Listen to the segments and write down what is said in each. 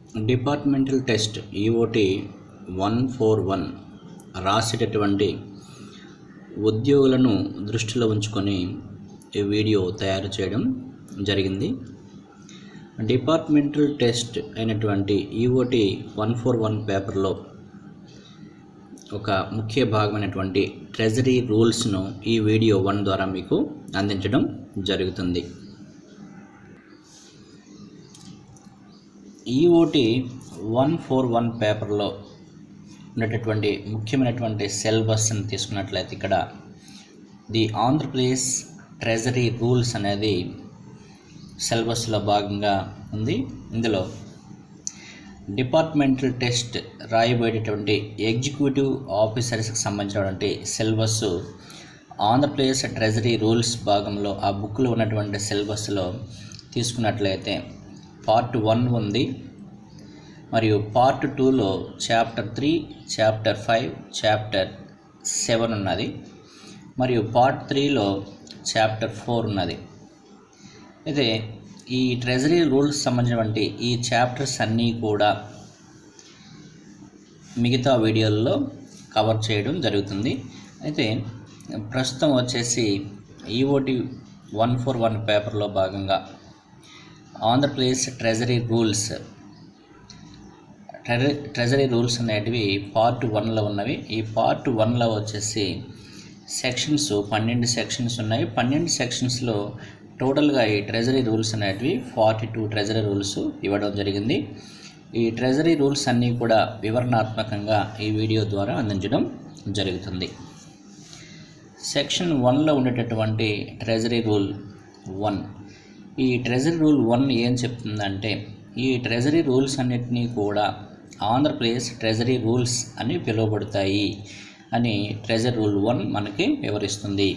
departmental test EOT one four one రాసేటటువంటి ఉద్యోగులను దృష్టిలో ఉంచుకొని ఈ వీడియో తయారు చేయడం జరిగింది డిపార్ట్మెంటల్ టెస్ట్ అయినటువంటి ఈఓటి వన్ ఫోర్ వన్ పేపర్లో ఒక ముఖ్య భాగమైనటువంటి ట్రెజరీ రూల్స్ను ఈ వీడియో వన్ ద్వారా మీకు అందించడం జరుగుతుంది ఈఓటి వన్ ఫోర్ వన్ పేపర్లో ఉన్నటువంటి ముఖ్యమైనటువంటి సిలబస్ని తీసుకున్నట్లయితే ఇక్కడ ది ఆంధ్రప్రదేశ్ ట్రెజరీ రూల్స్ అనేది సిలబస్లో భాగంగా ఉంది ఇందులో డిపార్ట్మెంటల్ టెస్ట్ రాయబోయేటటువంటి ఎగ్జిక్యూటివ్ ఆఫీసర్స్కి సంబంధించినటువంటి సిలబస్ ఆంధ్రప్రదేశ్ ట్రెజరీ రూల్స్ భాగంలో ఆ బుక్లో ఉన్నటువంటి సిలబస్లో తీసుకున్నట్లయితే పార్ట్ వన్ ఉంది మరియు పార్ట్ టూలో chapter three chapter five chapter seven ఉన్నది మరియు పార్ట్ త్రీలో చాప్టర్ ఫోర్ ఉన్నది అయితే ఈ ట్రెజరీ రూల్స్ సంబంధించినటువంటి ఈ చాప్టర్స్ అన్నీ కూడా మిగతా వీడియోల్లో కవర్ చేయడం జరుగుతుంది అయితే ప్రస్తుతం వచ్చేసి ఈఓటి వన్ ఫోర్ వన్ పేపర్లో భాగంగా Andhra Pradesh treasury rules treasury treasury rules అనేటివి పార్ట్ వన్లో ఉన్నవి ఈ పార్ట్ వన్లో వచ్చేసి సెక్షన్స్ పన్నెండు సెక్షన్స్ ఉన్నాయి పన్నెండు సెక్షన్స్లో టోటల్గా ఈ ట్రెజరీ రూల్స్ అనేటివి ఫార్టీ టూ ట్రెజరీ రూల్స్ ఇవ్వడం జరిగింది ఈ ట్రెజరీ రూల్స్ అన్నీ కూడా వివరణాత్మకంగా ఈ వీడియో ద్వారా అందించడం జరుగుతుంది సెక్షన్ వన్లో ఉండేటటువంటి ట్రెజరీ రూల్ వన్ ఈ ట్రెజరీ రూల్ వన్ ఏం చెప్తుందంటే ఈ ట్రెజరీ రూల్స్ అన్నిటినీ కూడా ఆంధ్రప్రదేశ్ ట్రెజరీ రూల్స్ అని పిలువబడతాయి అని ట్రెజరీ రూల్ వన్ మనకి వివరిస్తుంది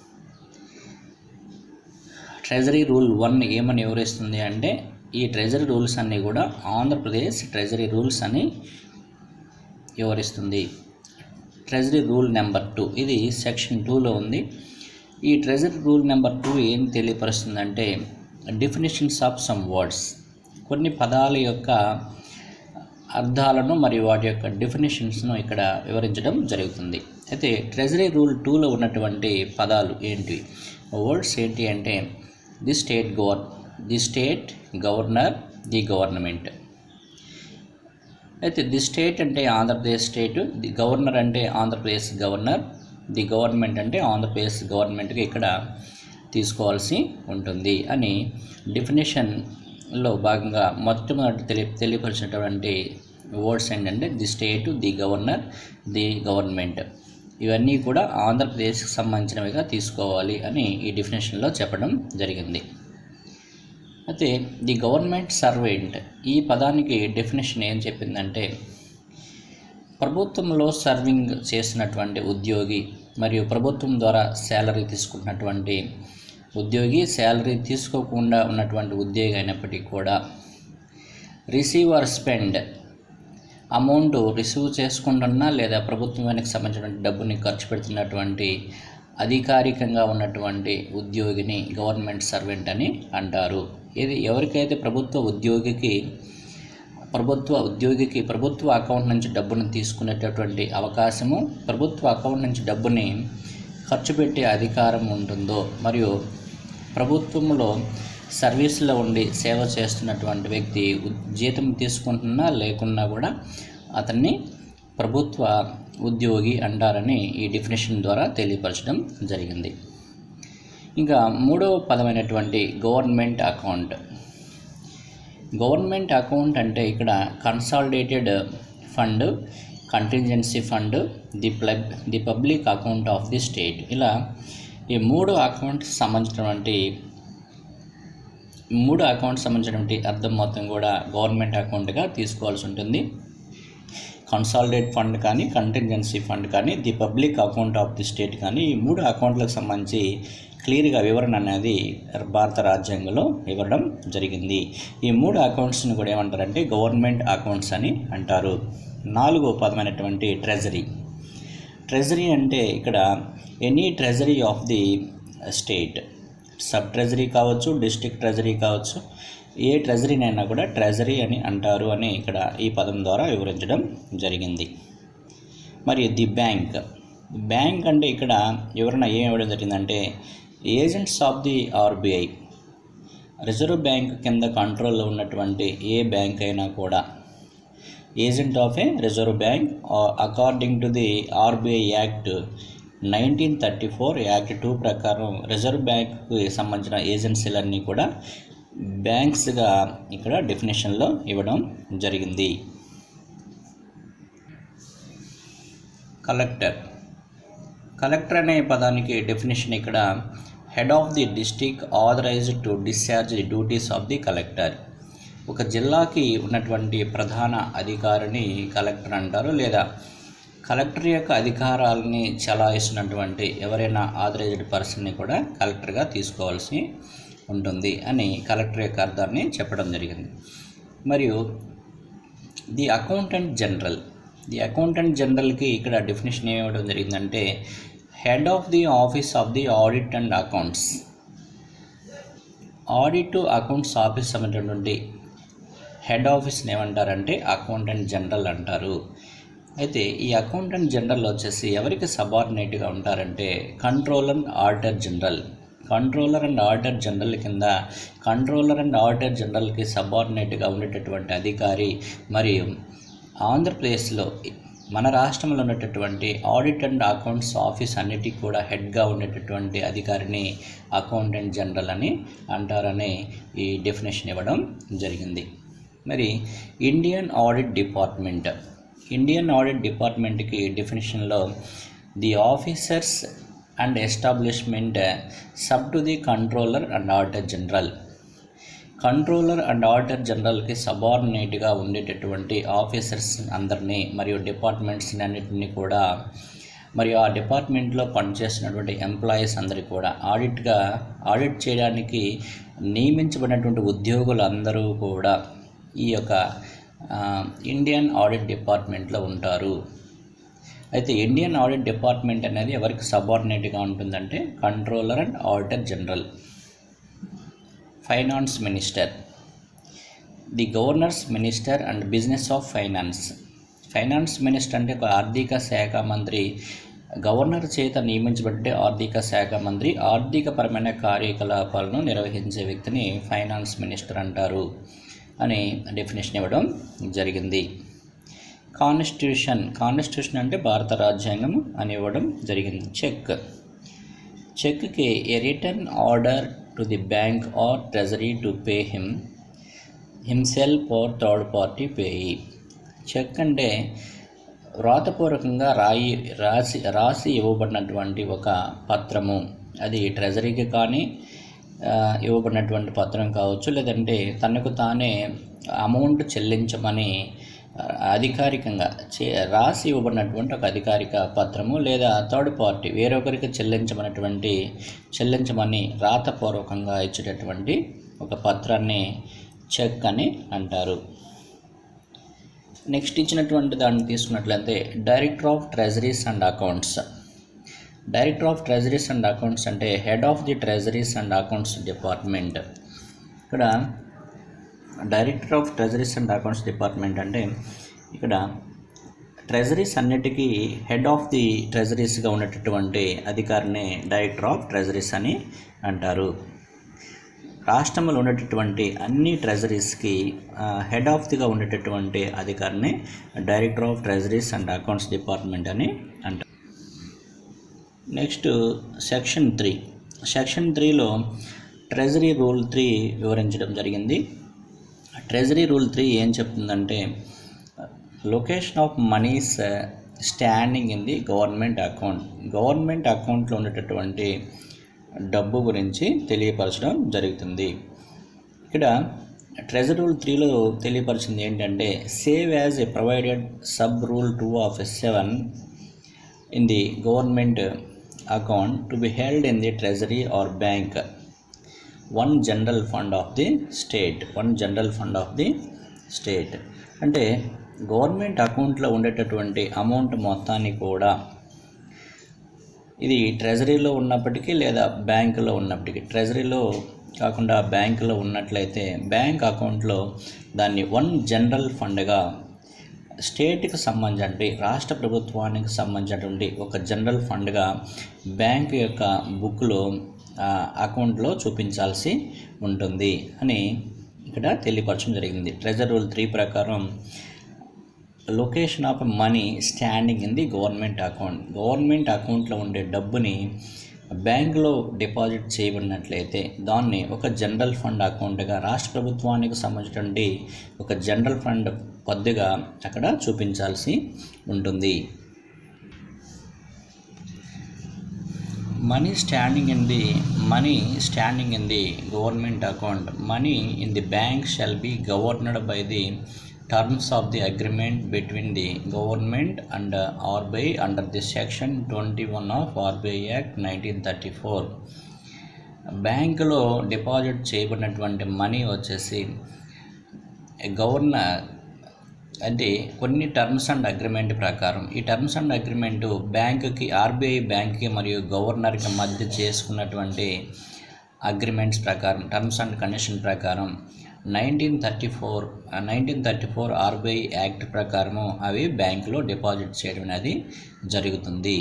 ట్రెజరీ రూల్ వన్ ఏమని వివరిస్తుంది అంటే ఈ ట్రెజరీ రూల్స్ అన్నీ కూడా ఆంధ్రప్రదేశ్ ట్రెజరీ రూల్స్ అని వివరిస్తుంది ట్రెజరీ రూల్ నెంబర్ టూ ఇది సెక్షన్ టూలో ఉంది ఈ ట్రెజరీ రూల్ నెంబర్ టూ ఏం తెలియపరుస్తుందంటే డెఫినేషన్స్ ఆఫ్ సమ్ వర్డ్స్ కొన్ని పదాల యొక్క అర్థాలను మరియు వాటి యొక్క డెఫినేషన్స్ను ఇక్కడ వివరించడం జరుగుతుంది అయితే ట్రెజరీ రూల్ టూలో ఉన్నటువంటి పదాలు ఏంటి వర్డ్స్ ఏంటి అంటే ది స్టేట్ గవర్ the state governor the government అయితే ది స్టేట్ అంటే ఆంధ్రప్రదేశ్ స్టేట్ ది గవర్నర్ అంటే ఆంధ్రప్రదేశ్ గవర్నర్ ది గవర్నమెంట్ అంటే ఆంధ్రప్రదేశ్ గవర్నమెంట్కి ఇక్కడ తీసుకోవాల్సి ఉంటుంది అని డెఫినేషన్లో భాగంగా మొట్టమొదటి తెలి తెలియపరిచినటువంటి వర్డ్స్ ఏంటంటే the state the governor the government ఇవన్నీ కూడా ఆంధ్రప్రదేశ్కి సంబంధించినవిగా తీసుకోవాలి అని ఈ డెఫినేషన్లో చెప్పడం జరిగింది అయితే ది గవర్నమెంట్ సర్వెంట్ ఈ పదానికి డెఫినేషన్ ఏం చెప్పిందంటే ప్రభుత్వంలో సర్వింగ్ చేసినటువంటి ఉద్యోగి మరియు ప్రభుత్వం ద్వారా శాలరీ తీసుకున్నటువంటి ఉద్యోగి శాలరీ తీసుకోకుండా ఉన్నటువంటి ఉద్యోగి అయినప్పటికీ కూడా receive or spend amount receive చేసుకుంటున్నా లేదా ప్రభుత్వానికి సంబంధించినటువంటి డబ్బుని ఖర్చు పెడుతున్నటువంటి అధికారికంగా ఉన్నటువంటి ఉద్యోగిని గవర్నమెంట్ సర్వెంట్ అని అంటారు ఇది ఎవరికైతే ప్రభుత్వ ఉద్యోగికి ప్రభుత్వ ఉద్యోగికి ప్రభుత్వ అకౌంట్ నుంచి డబ్బును తీసుకునేటటువంటి అవకాశము ప్రభుత్వ అకౌంట్ నుంచి డబ్బుని ఖర్చు పెట్టే అధికారం ఉంటుందో మరియు ప్రభుత్వంలో సర్వీస్లో ఉండి సేవ చేస్తున్నటువంటి వ్యక్తి జీతం తీసుకుంటున్నా లేకున్నా కూడా అతన్ని ప్రభుత్వ ఉద్యోగి అంటారని ఈ డెఫినేషన్ ద్వారా తెలియపరచడం జరిగింది ఇంకా మూడవ పదమైనటువంటి గవర్నమెంట్ అకౌంట్ గవర్నమెంట్ అకౌంట్ అంటే ఇక్కడ consolidated fund contingency fund the ప్లబ్ the public account of the state ఇలా ఈ మూడు అకౌంట్స్ సంబంధించినటువంటి మూడు అకౌంట్స్ సంబంధించినటువంటి అర్థం మొత్తం కూడా గవర్నమెంట్ అకౌంట్గా తీసుకోవాల్సి ఉంటుంది కన్సాలిడేట్ ఫండ్ కానీ కంటింజెన్సీ ఫండ్ కానీ the public account of the state కానీ ఈ మూడు అకౌంట్లకు సంబంధించి క్లియర్గా వివరణ అనేది భారత రాజ్యాంగంలో ఇవ్వడం జరిగింది ఈ మూడు అకౌంట్స్ని కూడా ఏమంటారంటే గవర్నమెంట్ అకౌంట్స్ అని అంటారు నాలుగో పదమైనటువంటి ట్రెజరీ ట్రెజరీ అంటే ఇక్కడ any treasury of the state sub treasury కావచ్చు డిస్ట్రిక్ట్ ట్రెజరీ కావచ్చు ఏ ట్రెజరీనైనా కూడా ట్రెజరీ అని అంటారు అని ఇక్కడ ఈ పదం ద్వారా వివరించడం జరిగింది మరియు ది బ్యాంక్ బ్యాంక్ అంటే ఇక్కడ ఎవరైనా ఏం ఇవ్వడం జరిగిందంటే agents of the RBI reserve bank కింద కంట్రోల్లో ఉన్నటువంటి ఏ బ్యాంక్ అయినా కూడా agent of a reserve bank according to the RBI act nineteen thirty four act two ప్రకారం రిజర్వ్ బ్యాంక్కి సంబంధించిన ఏజెన్సీలన్నీ కూడా బ్యాంక్స్గా ఇక్కడ డెఫినేషన్లో ఇవ్వడం జరిగింది కలెక్టర్ కలెక్టర్ అనే పదానికి డెఫినేషన్ ఇక్కడ head of the district authorised to discharge the duties of the collector ఒక జిల్లాకి ఉన్నటువంటి ప్రధాన అధికారిని కలెక్టర్ అంటారు లేదా కలెక్టర్ యొక్క అధికారాలని చలాయిస్తున్నటువంటి ఎవరైనా ఆథరైజ్డ్ పర్సన్ని కూడా కలెక్టర్గా తీసుకోవాల్సి ఉంటుంది అని కలెక్టర్ యొక్క అర్థాన్ని చెప్పడం జరిగింది మరియు the accountant general the accountant జనరల్కి ఇక్కడ డెఫినేషన్ ఏమి ఇవ్వడం జరిగిందంటే head of the office of the audit and accounts audit accounts office అనేటటువంటి హెడ్ ఆఫీస్ని ఏమంటారంటే అకౌంటెంట్ జనరల్ అంటారు అయితే ఈ అకౌంటెంట్ జనరల్ వచ్చేసి ఎవరికి సబార్డినేట్గా ఉంటారంటే controller and auditor general controller and auditor general కింద కంట్రోలర్ అండ్ ఆడిటర్ జనరల్కి సబార్డినేట్గా ఉండేటటువంటి అధికారి మరియు ఆంధ్రప్రదేశ్లో మన రాష్ట్రంలో ఉన్నటువంటి ఆడిట్ అండ్ అకౌంట్స్ ఆఫీస్ అన్నిటికీ కూడా హెడ్గా ఉండేటటువంటి అధికారిని అకౌంటెంట్ జనరల్ అని అంటారని ఈ డెఫినేషన్ ఇవ్వడం జరిగింది మరి Indian audit department Indian audit డిపార్ట్మెంట్కి డెఫినేషన్లో the officers and establishment sub to the controller and auditor general controller and auditor జనరల్కి సబార్డినేట్గా ఉండేటటువంటి ఆఫీసర్స్ అందరినీ మరియు డిపార్ట్మెంట్స్ అన్నిటిని కూడా మరియు ఆ డిపార్ట్మెంట్లో పనిచేస్తున్నటువంటి ఎంప్లాయీస్ అందరికీ కూడా ఆడిట్గా ఆడిట్ చేయడానికి నియమించబడినటువంటి ఉద్యోగులు అందరూ కూడా ఈ యొక్క ఆ, ఇండియన్ ఆడిట్ డిపార్ట్మెంట్లో ఉంటారు అయితే ఇండియన్ ఆడిట్ డిపార్ట్మెంట్ అనేది ఎవరికి సబార్డినేట్గా ఉంటుందంటే controller and auditor general finance minister the governors minister and business of finance finance minister అంటే ఒక ఆర్థిక శాఖ మంత్రి గవర్నర్ చేత నియమించబడ్డే ఆర్థిక శాఖ మంత్రి ఆర్థికపరమైన కార్యకలాపాలను నిర్వహించే వ్యక్తిని ఫైనాన్స్ మినిస్టర్ అంటారు అని డెఫినేషన్ ఇవ్వడం జరిగింది కాన్స్టిట్యూషన్ కాన్స్టిట్యూషన్ అంటే భారత రాజ్యాంగం అని ఇవ్వడం జరిగింది చెక్ చెక్కి a return order to the bank or treasury to pay him himself or third party payee cheque అంటే వ్రాతపూర్వకంగా రాయి రాసి రాసి ఇవ్వబడినటువంటి ఒక పత్రము అది ట్రెజరీకి కానీ ఆ, ఇవ్వబడినటువంటి పత్రం కావచ్చు లేదంటే తనకు తానే అమౌంట్ చెల్లించమని ఆ, అధికారికంగా చే రాసి ఇవ్వబడినటువంటి ఒక అధికారిక పత్రము లేదా థర్డ్ పార్టీ వేరొకరికి చెల్లించమన్నటువంటి చెల్లించమని రాతపూర్వకంగా ఇచ్చేటటువంటి ఒక పత్రాన్ని చెక్ అని అంటారు నెక్స్ట్ ఇచ్చినటువంటి దాన్ని తీసుకున్నట్లయితే director of treasuries and accounts director of treasuries and accounts అంటే head of the treasuries and accounts department ఇక్కడ director of treasuries and accounts department అంటే ఇక్కడ ట్రెజరీస్ అన్నిటికీ హెడ్ ఆఫ్ ది ట్రెజరీస్గా ఉన్నటువంటి అధికారిని డైరెక్టర్ ఆఫ్ ట్రెజరీస్ అని అంటారు రాష్ట్రంలో ఉండేటటువంటి అన్ని ట్రెజరీస్కి హెడ్ ఆఫ్ దిగా ఉండేటటువంటి అధికారిని director of treasuries and accounts department అని అంటారు నెక్స్ట్ సెక్షన్ త్రీ సెక్షన్ త్రీలో ట్రెజరీ రూల్ త్రీ వివరించడం జరిగింది ట్రెజరీ రూల్ త్రీ ఏం చెప్తుందంటే location of monies standing in the government account government అకౌంట్లో ఉండేటటువంటి డబ్బు గురించి తెలియపరచడం జరుగుతుంది ఇక్కడ ట్రెజరీ రూల్ త్రీలో తెలియపరిచింది ఏంటంటే save as a provided sub rule two of seven in the government account to be held in the treasury or bank one general fund of the state one general fund of the state అంటే government అకౌంట్లో ఉండేటటువంటి amount మొత్తాన్ని కూడా ఇది ట్రెజరీలో ఉన్నప్పటికీ లేదా బ్యాంకులో ఉన్నప్పటికీ ట్రెజరీలో కాకుండా బ్యాంకులో ఉన్నట్లయితే బ్యాంక్ అకౌంట్లో దాన్ని వన్ జనరల్ ఫండ్గా స్టేట్కి సంబంధించి రాష్ట్ర ప్రభుత్వానికి సంబంధించినటువంటి ఒక జనరల్ ఫండ్గా బ్యాంక్ యొక్క బుక్లో ఆ, అకౌంట్లో చూపించాల్సి ఉంటుంది అని ఇక్కడ తెలియపరచడం జరిగింది ట్రెజర్ రూల్ త్రీ ప్రకారం location of money standing in the government account government అకౌంట్లో ఉండే డబ్బుని బ్యాంకులో డిపాజిట్ చేయబడినట్లయితే దాన్ని ఒక జనరల్ ఫండ్ అకౌంట్గా రాష్ట్ర ప్రభుత్వానికి సంబంధించినటువంటి ఒక జనరల్ ఫండ్ పద్దుగా అక్కడ చూపించాల్సి ఉంటుంది money standing in the money standing in the government account money in the bank shall be governed by the terms of the agreement between the government and uh, RBI under the section 21 of RBI Act 1934 బ్యాంకులో deposit చేయబడినటువంటి money వచ్చేసి governor అంటే కొన్ని terms and agreement ప్రకారం ఈ terms and agreement బ్యాంకుకి RBI బ్యాంక్కి మరియు గవర్నర్కి మధ్య చేసుకున్నటువంటి అగ్రిమెంట్స్ ప్రకారం టర్మ్స్ అండ్ కండిషన్ ప్రకారం nineteen thirty four nineteen thirty four RBI act ప్రకారము అవి బ్యాంకులో డిపాజిట్ చేయడం అనేది జరుగుతుంది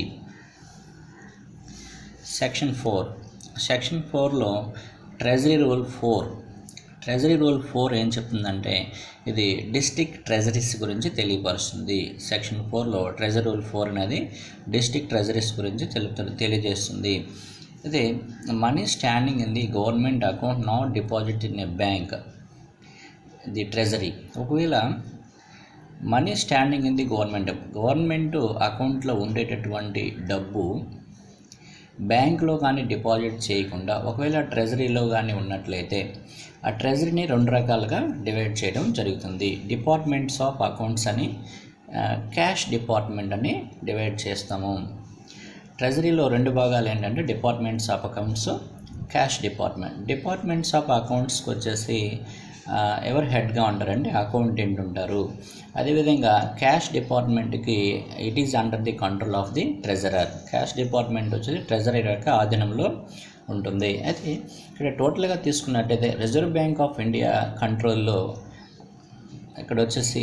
సెక్షన్ ఫోర్ సెక్షన్ ఫోర్లో treasury rule four treasury rule four ఏం చెప్తుందంటే ఇది డిస్టిక్ ట్రెజరీస్ గురించి తెలియపరుస్తుంది సెక్షన్ ఫోర్లో ట్రెజరీ రూల్ ఫోర్ అనేది డిస్టిక్ ట్రెజరీస్ గురించి తెలుపుతుంది తెలియజేస్తుంది ఇది money standing in the government account not deposit in a bank the treasury ఒకవేళ money standing in the government government అకౌంట్లో ఉండేటటువంటి డబ్బు బ్యాంకులో కానీ డిపాజిట్ చేయకుండా ఒకవేళ ట్రెజరీలో కానీ ఉన్నట్లయితే ఆ ట్రెజరీని రెండు రకాలుగా డివైడ్ చేయడం జరుగుతుంది డిపార్ట్మెంట్స్ ఆఫ్ అకౌంట్స్ అని క్యాష్ డిపార్ట్మెంట్ అని డివైడ్ చేస్తాము ట్రెజరీలో రెండు భాగాలు ఏంటంటే departments of accounts cash department departments of అకౌంట్స్కి వచ్చేసి ఆ, ఎవరు హెడ్గా ఉంటారంటే అకౌంటెంట్ ఉంటారు అదేవిధంగా క్యాష్ డిపార్ట్మెంట్కి it is under the control of the treasurer cash department వచ్చేసి ట్రెజరర్ యొక్క ఆధీనంలో ఉంటుంది అయితే ఇక్కడ టోటల్గా తీసుకున్నట్టయితే రిజర్వ్ బ్యాంక్ ఆఫ్ ఇండియా కంట్రోల్లో ఇక్కడ వచ్చేసి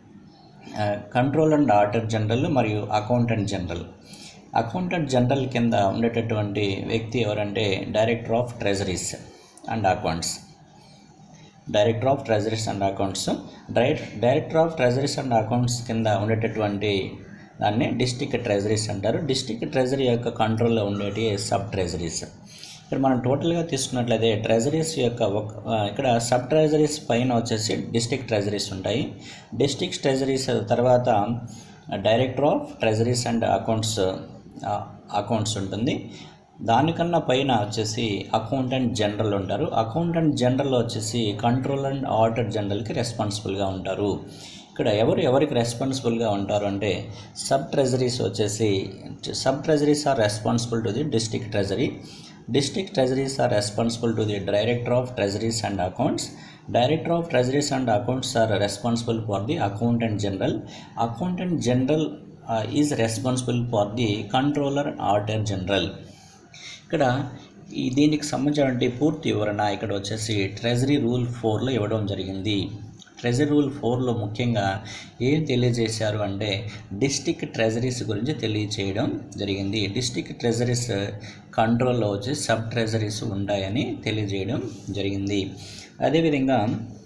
కంట్రోల్ అండ్ ఆడిటర్ జనరల్ మరియు అకౌంటెంట్ జనరల్ అకౌంటెంట్ జనరల్ కింద ఉండేటటువంటి వ్యక్తి ఎవరంటే director of treasuries and accounts director of treasuries and accounts direct director of treasuries and accounts కింద ఉండేటటువంటి దాన్ని డిస్టిక్ ట్రెజరీస్ అంటారు డిస్టిక్ ట్రెజరీ యొక్క కంట్రోల్లో ఉండేటి సబ్ ట్రెజరీస్ ఇక్కడ మనం టోటల్గా తీసుకున్నట్లయితే ట్రెజరీస్ యొక్క ఒక ఆ, ఇక్కడ సబ్ ట్రెజరీస్ పైన వచ్చేసి డిస్టిక్ ట్రెజరీస్ ఉంటాయి డిస్టిక్ ట్రెజరీస్ తర్వాత director of treasuries and accounts accounts ఉంటుంది దానికన్నా పైన వచ్చేసి అకౌంటెంట్ జనరల్ ఉంటారు అకౌంటెంట్ జనరల్ వచ్చేసి కంట్రోల్ అండ్ ఆడిటర్ జనరల్కి రెస్పాన్సిబుల్గా ఉంటారు ఇక్కడ ఎవరు ఎవరికి రెస్పాన్సిబుల్గా ఉంటారు అంటే సబ్ ట్రెజరీస్ వచ్చేసి sub treasuries are responsible to the district treasury district treasuries are responsible to the director of treasuries and accounts director of treasuries and accounts are responsible for the accountant general accountant general is responsible for the controller auditor general ఇక్కడ ఈ దీనికి సంబంధించినటువంటి పూర్తి వివరణ ఇక్కడ వచ్చేసి treasury rule ఫోర్లో ఇవ్వడం జరిగింది ట్రెజరీ రూల్ ఫోర్లో ముఖ్యంగా ఏం తెలియజేశారు అంటే డిస్టిక్ ట్రెజరీస్ గురించి తెలియచేయడం జరిగింది డిస్టిక్ ట్రెజరీస్ కంట్రోల్లో వచ్చి సబ్ ట్రెజరీస్ ఉంటాయని తెలియజేయడం జరిగింది అదేవిధంగా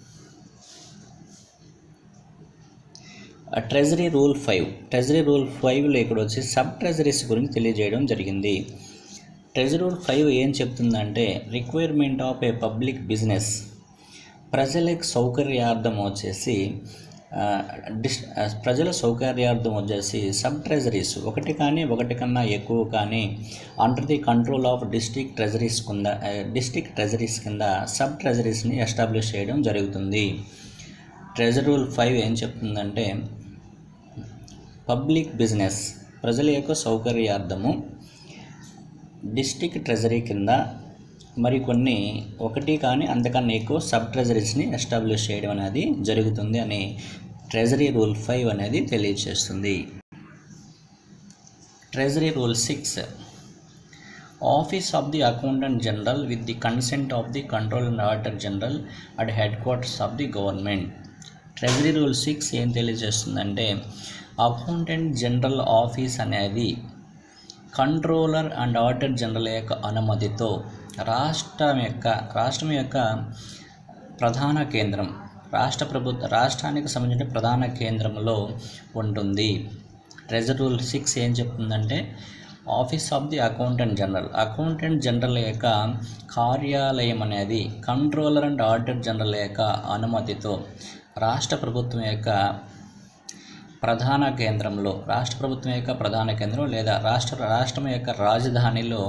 treasury rule five treasury rule ఫైవ్లో ఇక్కడ వచ్చి సబ్ ట్రెజరీస్ గురించి తెలియజేయడం జరిగింది ట్రెజరీ రూల్ ఫైవ్ ఏం చెప్తుందంటే requirement of a public business ప్రజలకు సౌకర్యార్థం వచ్చేసి ఆ, డిస్ ఆ, ప్రజల సౌకర్యార్థం వచ్చేసి సబ్ ట్రెజరీస్ ఒకటి కానీ ఒకటి కన్నా ఎక్కువ కానీ under the control of district treasuries కింద డిస్ట్రిక్ట్ ట్రెజరీస్ కింద సబ్ ట్రెజరీస్ని ఎస్టాబ్లిష్ చేయడం జరుగుతుంది ట్రెజరీ రూల్ ఫైవ్ ఏం చెప్తుందంటే పబ్లిక్ బిజినెస్ ప్రజల యొక్క సౌకర్యార్థము డిస్టిక్ ట్రెజరీ కింద మరికొన్ని ఒకటి కానీ అంతకన్నా ఎక్కువ సబ్ ట్రెజరీస్ని ఎస్టాబ్లిష్ చేయడం అనేది జరుగుతుంది అని ట్రెజరీ రూల్ ఫైవ్ అనేది తెలియజేస్తుంది treasury rule six office of the accountant general with the consent of the control and auditor general at headquarters of the government treasury rule six ఏం తెలియజేస్తుందంటే accountant general office అనేది controller and auditor general యొక్క అనుమతితో రాష్ట్రం యొక్క రాష్ట్రం యొక్క ప్రధాన కేంద్రం రాష్ట్ర ప్రభుత్వ రాష్ట్రానికి సంబంధించిన ప్రధాన కేంద్రంలో ఉంటుంది ట్రెజర్ రూల్ సిక్స్ ఏం చెప్తుందంటే office of the accountant general accountant general యొక్క కార్యాలయం అనేది కంట్రోలర్ అండ్ ఆడిటర్ జనరల్ యొక్క అనుమతితో రాష్ట్ర ప్రభుత్వం యొక్క ప్రధాన కేంద్రంలో రాష్ట్ర ప్రభుత్వం యొక్క ప్రధాన కేంద్రం లేదా రాష్ట్ర రాష్ట్రం యొక్క రాజధానిలో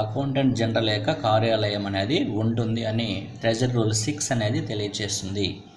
అకౌంటెంట్ జనరల్ యొక్క కార్యాలయం అనేది ఉంటుంది అని ట్రెజర్ రూల్ సిక్స్ అనేది తెలియజేస్తుంది